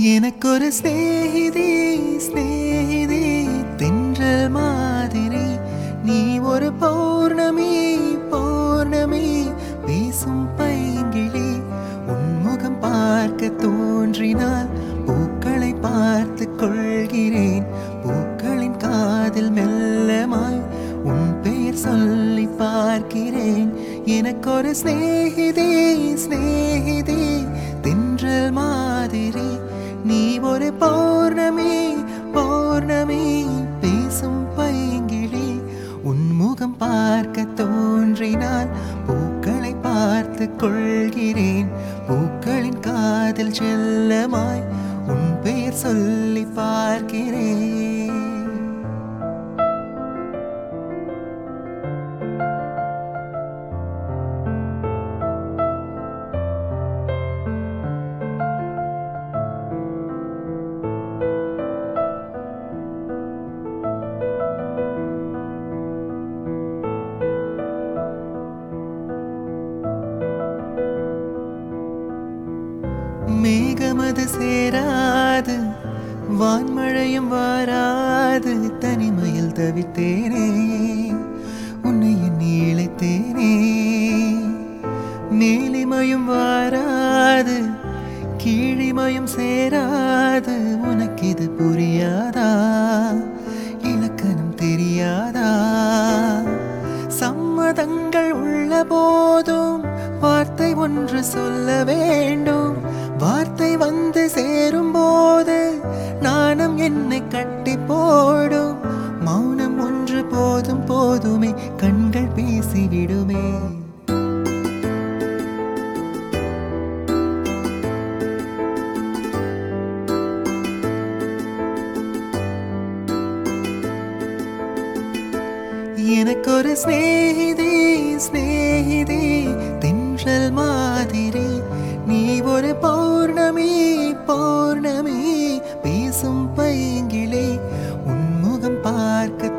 எனக்கொரு சிநேகிதி சிநேகிதி தென்றல் மாதிரி நீ ஒரு பௌர்ணமி பௌர்ணமி பேசும் பைங்கிளி உன்முகம் பார்க்க தோன்றினால் பூக்களை பார்த்து கொள்கிறேன் பூக்களின் காதில் மெல்லமாய் உன் பெயர் சொல்லி பார்க்கிறேன் எனக்கொரு சிநேகிதி சிநேகிதி தென்றல் மாதிரி நீ ஒரு பௌர்ணமி பௌர்ணமி பேசும் பைங்கிளி உன் முகம் பார்க்க தோன்றினால் பூக்களை பார்த்து கொள்கிறேன் பூக்களின் காதில் செல்லமாய் உன் பெயர் சொல்லி பார்க்கிறேன் மேகமது சேராது வான்மழையும் வாராது தனிமையில் தவித்தேனே உன்னை எண்ணி இழைத்தேனே மேலிமையும் வாராது கீழிமையும் சேராது உனக்கு இது புரியாதா இலக்கணம் தெரியாதா சம்மதங்கள் உள்ள போதும் வார்த்தை ஒன்று சொல்ல வேண்டும் வார்த்தை வந்து சேரும் போது நாணம் என்னை கட்டி போடும் மௌனம் ஒன்று போதும் போதுமே கண்கள் பேசிவிடுமே எனக்கொரு சிநேகிதி சிநேகிதி தென்றல் மாதிரி நீ ஒரு பௌர்ணமி பௌர்ணமி பேசும் பைங்கிளே உன்முகம் பார்க்க